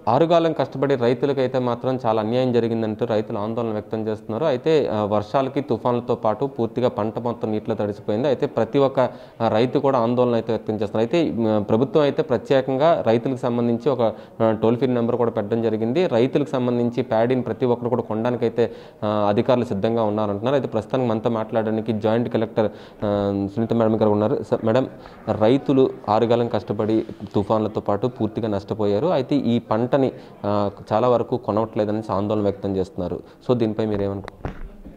ఆరుగాలం కష్టపడి రైతులకైతే మాత్రం చాలా అన్యాయం జరిగిందంటూ రైతులు ఆందోళన వ్యక్తం చేస్తున్నారు అయితే ఆ, వర్షాలకి తుఫాన్లతో పాటు పూర్తిగా పంట మొత్తం నీటిలో తడిసిపోయింది అయితే ప్రతి ఒక్క ఆ, రైతు కూడా ఆందోళన అయితే వ్యక్తం చేస్తున్నారు అయితే మ, ప్రభుత్వం అయితే ప్రత్యేకంగా రైతులకు సంబంధించి ఒక ఆ, టోల్ ఫ్రీ నెంబర్ కూడా పెట్టడం జరిగింది రైతులకు సంబంధించి ప్యాడీని ప్రతి ఒక్కరు కూడా కొనడానికైతే ఆ, అధికారులు సిద్ధంగా ఉన్నారంటున్నారు అయితే ప్రస్తుతానికి మనతో మాట్లాడడానికి జాయింట్ కలెక్టర్ ఆ, సునీత మేడం గారు ఉన్నారు సార్ మేడం రైతులు ఆరుగాలం కష్టపడి తుఫాన్లతో పాటు పూర్తిగా నష్టపోయారు అయితే ఈ పంటని ఆ, చాలా వరకు కొనవట్లేదని ఆందోళన వ్యక్తం చేస్తున్నారు సో దీనిపై మీరు ఏమనుకుంటారు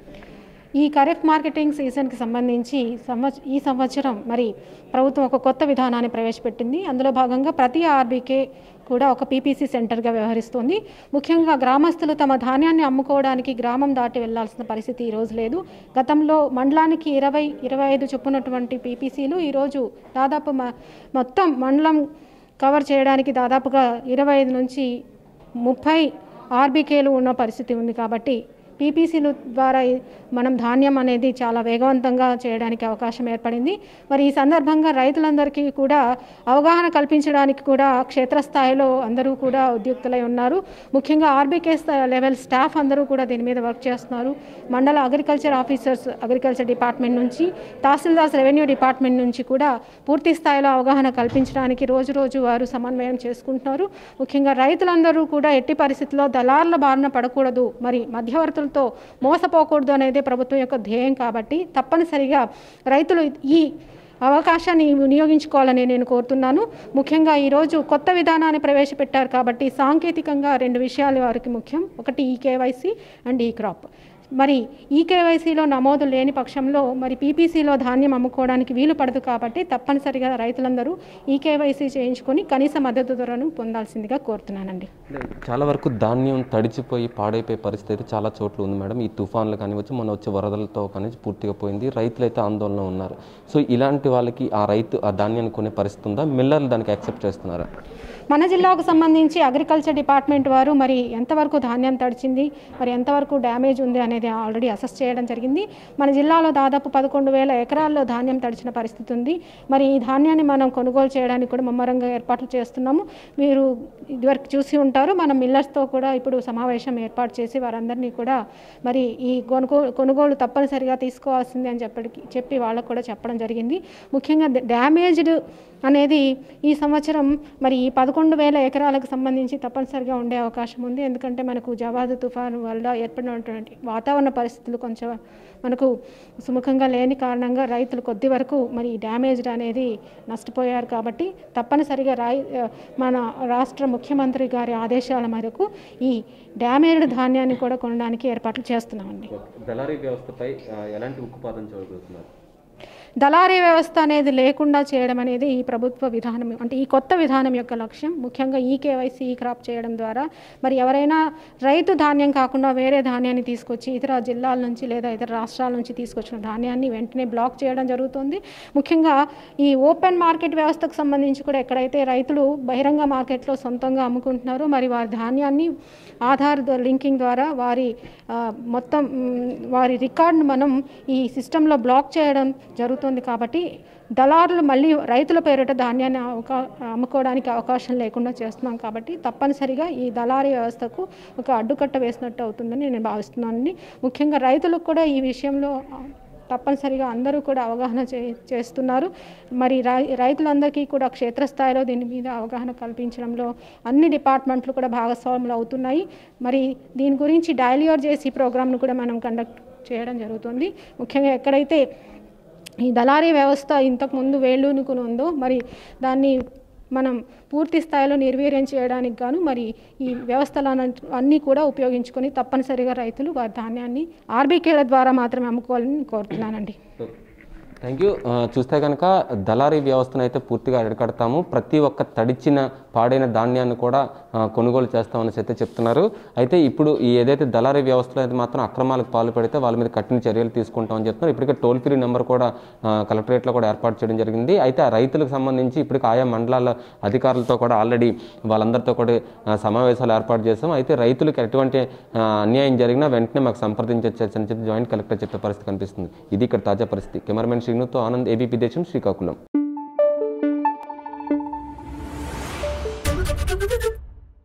ఈ ఖరీఫ్ మార్కెటింగ్ సీజన్కి సంబంధించి సంవత్స ఈ సంవత్సరం మరి ప్రభుత్వం ఒక కొత్త విధానాన్ని ప్రవేశపెట్టింది అందులో భాగంగా ప్రతి ఆర్బీకే కూడా ఒక పీపీసీ సెంటర్గా వ్యవహరిస్తోంది ముఖ్యంగా గ్రామస్తులు తమ ధాన్యాన్ని అమ్ముకోవడానికి గ్రామం దాటి వెళ్లాల్సిన పరిస్థితి ఈరోజు లేదు గతంలో మండలానికి ఇరవై ఇరవై ఐదు చొప్పునటువంటి పీపీసీలు ఈరోజు దాదాపు మ- మొత్తం మండలం కవర్ చేయడానికి దాదాపుగా ఇరవై ఐదు నుంచి ముప్పై ఆర్బీకేలు ఉన్న పరిస్థితి ఉంది కాబట్టి పీపీసీలు ద్వారా ఈ- మనం ధాన్యం అనేది చాలా వేగవంతంగా చేయడానికి అవకాశం ఏర్పడింది మరి ఈ సందర్భంగా రైతులందరికీ కూడా అవగాహన కల్పించడానికి కూడా క్షేత్రస్థాయిలో అందరూ కూడా ఉద్యుక్తులై ఉన్నారు ముఖ్యంగా ఆర్బీకే లెవెల్ స్టాఫ్ అందరూ కూడా దీని మీద వర్క్ చేస్తున్నారు మండల అగ్రికల్చర్ ఆఫీసర్స్ అగ్రికల్చర్ డిపార్ట్మెంట్ నుంచి తహసీల్దార్స్ రెవెన్యూ డిపార్ట్మెంట్ నుంచి కూడా పూర్తి స్థాయిలో అవగాహన కల్పించడానికి రోజు రోజు వారు సమన్వయం చేసుకుంటున్నారు ముఖ్యంగా రైతులందరూ కూడా ఎట్టి పరిస్థితుల్లో దళారుల బారిన పడకూడదు మరి మధ్యవర్తులతో మోసపోకూడదు అనేది ప్రభుత్వం యొక్క ధ్యేయం కాబట్టి తప్పనిసరిగా రైతులు ఈ అవకాశాన్ని వినియోగించుకోవాలని నేను కోరుతున్నాను ముఖ్యంగా ఈరోజు కొత్త విధానాన్ని ప్రవేశపెట్టారు కాబట్టి సాంకేతికంగా రెండు విషయాలు వారికి ముఖ్యం ఒకటి ఈ కేవైసీ అండ్ ఈ క్రాప్ మరి ఈ కేవైసీలో నమోదు లేని పక్షంలో మరి పీపీసీలో ధాన్యం అమ్ముకోవడానికి వీలు పడదు కాబట్టి తప్పనిసరిగా రైతులందరూ ఈ కేవైసీ చేయించుకొని కనీస మద్దతు ధరను పొందాల్సిందిగా కోరుతున్నానండి చాలా వరకు ధాన్యం తడిచిపోయి పాడైపోయే పరిస్థితి అయితే చాలా చోట్ల ఉంది మేడం ఈ తుఫాన్లు కానివచ్చు మొన్న వచ్చే వరదలతో కానీ పూర్తిగా పోయింది రైతులు అయితే ఆందోళన ఉన్నారు సో ఇలాంటి వాళ్ళకి ఆ రైతు ఆ ధాన్యాన్ని కొనే పరిస్థితి ఉందా మిల్లర్లు దానికి యాక్సెప్ట్ చేస్తున్నారా మన జిల్లాకు సంబంధించి అగ్రికల్చర్ డిపార్ట్మెంట్ వారు మరి ఎంతవరకు ధాన్యం తడిచింది మరి ఎంతవరకు డ్యామేజ్ ఉంది అనేది ఆల్రెడీ అసెస్ చేయడం జరిగింది మన జిల్లాలో దాదాపు పదకొండు వేల ఎకరాల్లో ధాన్యం తడిచిన పరిస్థితి ఉంది మరి ఈ ధాన్యాన్ని మనం కొనుగోలు చేయడానికి కూడా ముమ్మరంగా ఏర్పాట్లు చేస్తున్నాము మీరు ఇదివరకు చూసి ఉంటారు మన మిల్లర్స్తో కూడా ఇప్పుడు సమావేశం ఏర్పాటు చేసి వారందరినీ కూడా మరి ఈ కొనుగోలు కొనుగోలు తప్పనిసరిగా తీసుకోవాల్సింది అని చెప్పి చెప్పి వాళ్ళకు కూడా చెప్పడం జరిగింది ముఖ్యంగా డ్యామేజ్డ్ అనేది ఈ సంవత్సరం మరి ఈ పదకొండు వేల ఎకరాలకు సంబంధించి తప్పనిసరిగా ఉండే అవకాశం ఉంది ఎందుకంటే మనకు జవాదు తుఫాను వల్ల ఏర్పడినటువంటి వాతావరణ పరిస్థితులు కొంచెం మనకు సుముఖంగా లేని కారణంగా రైతులు కొద్ది వరకు మరి డ్యామేజ్డ్ అనేది నష్టపోయారు కాబట్టి తప్పనిసరిగా రాయి మన రాష్ట్ర ముఖ్యమంత్రి గారి ఆదేశాల మేరకు ఈ డ్యామేజ్డ్ ధాన్యాన్ని కూడా కొనడానికి ఏర్పాట్లు చేస్తున్నామండి దళారీ వ్యవస్థపై ఎలాంటి ఉక్కుపాతం చూడబోతున్నారు దళారీ వ్యవస్థ అనేది లేకుండా చేయడం అనేది ఈ ప్రభుత్వ విధానం అంటే ఈ కొత్త విధానం యొక్క లక్ష్యం ముఖ్యంగా ఈ కేవైసీ ఈ క్రాప్ చేయడం ద్వారా మరి ఎవరైనా రైతు ధాన్యం కాకుండా వేరే ధాన్యాన్ని తీసుకొచ్చి ఇతర జిల్లాల నుంచి లేదా ఇతర రాష్ట్రాల నుంచి తీసుకొచ్చిన ధాన్యాన్ని వెంటనే బ్లాక్ చేయడం జరుగుతుంది ముఖ్యంగా ఈ ఓపెన్ మార్కెట్ వ్యవస్థకు సంబంధించి కూడా ఎక్కడైతే రైతులు బహిరంగ మార్కెట్లో సొంతంగా అమ్ముకుంటున్నారో మరి వారి ధాన్యాన్ని ఆధార్ ద- లింకింగ్ ద్వారా వారి ఆ, మొత్తం మ్, వారి రికార్డును మనం ఈ సిస్టంలో బ్లాక్ చేయడం జరుగుతుంది కాబట్టి దళారులు మళ్ళీ రైతుల పేరిట ధాన్యాన్ని అవకా అమ్ముకోవడానికి అవకాశం లేకుండా చేస్తున్నాం కాబట్టి తప్పనిసరిగా ఈ దళారీ వ్యవస్థకు ఒక అడ్డుకట్ట వేసినట్టు అవుతుందని నేను భావిస్తున్నానండి ముఖ్యంగా రైతులకు కూడా ఈ విషయంలో ఆ, తప్పనిసరిగా అందరూ కూడా అవగాహన చే చేస్తున్నారు మరి రై రైతులందరికీ కూడా క్షేత్రస్థాయిలో దీని మీద అవగాహన కల్పించడంలో అన్ని డిపార్ట్మెంట్లు కూడా భాగస్వాములు అవుతున్నాయి మరి దీని గురించి డైలియర్ చేసి ప్రోగ్రామ్ను కూడా మనం కండక్ట్ చేయడం జరుగుతుంది ముఖ్యంగా ఎక్కడైతే ఈ దళారీ వ్యవస్థ ఇంతకుముందు వేళ్ళూనుకుని ఉందో మరి దాన్ని మనం పూర్తి స్థాయిలో నిర్వీర్యం చేయడానికి గాను మరి ఈ వ్యవస్థలు అన్నీ కూడా ఉపయోగించుకొని తప్పనిసరిగా రైతులు వారి ధాన్యాన్ని ఆర్బీకేల ద్వారా మాత్రమే అమ్ముకోవాలని కోరుతున్నానండి థ్యాంక్ యూ ఆ, చూస్తే కనుక దళారీ వ్యవస్థను అయితే పూర్తిగా అరికడతాము ప్రతి ఒక్క తడిచిన పాడైన ధాన్యాన్ని కూడా ఆ, కొనుగోలు చేస్తామని అయితే చెప్తున్నారు అయితే ఇప్పుడు ఈ ఏదైతే దళారీ వ్యవస్థలో అయితే మాత్రం అక్రమాలకు పాల్పడితే వాళ్ళ మీద కఠిన చర్యలు తీసుకుంటామని చెప్తున్నారు ఇప్పటికే టోల్ ఫ్రీ నెంబర్ కూడా ఆ, కలెక్టరేట్లో కూడా ఏర్పాటు చేయడం జరిగింది అయితే ఆ రైతులకు సంబంధించి ఇప్పటికి ఆయా మండలాల అధికారులతో కూడా ఆల్రెడీ వాళ్ళందరితో కూడా ఆ, సమావేశాలు ఏర్పాటు చేస్తాం అయితే రైతులకు ఎటువంటి ఆ, అన్యాయం జరిగినా వెంటనే మాకు సంప్రదించవచ్చు అని చెప్పి జాయింట్ కలెక్టర్ చెప్పే పరిస్థితి కనిపిస్తుంది ఇది ఇక్కడ తాజా పరిస్థితి కెమెరామెన్ శ్రీనుతో ఆనంద్ ఏబీపీ దేశం శ్రీకాకుళం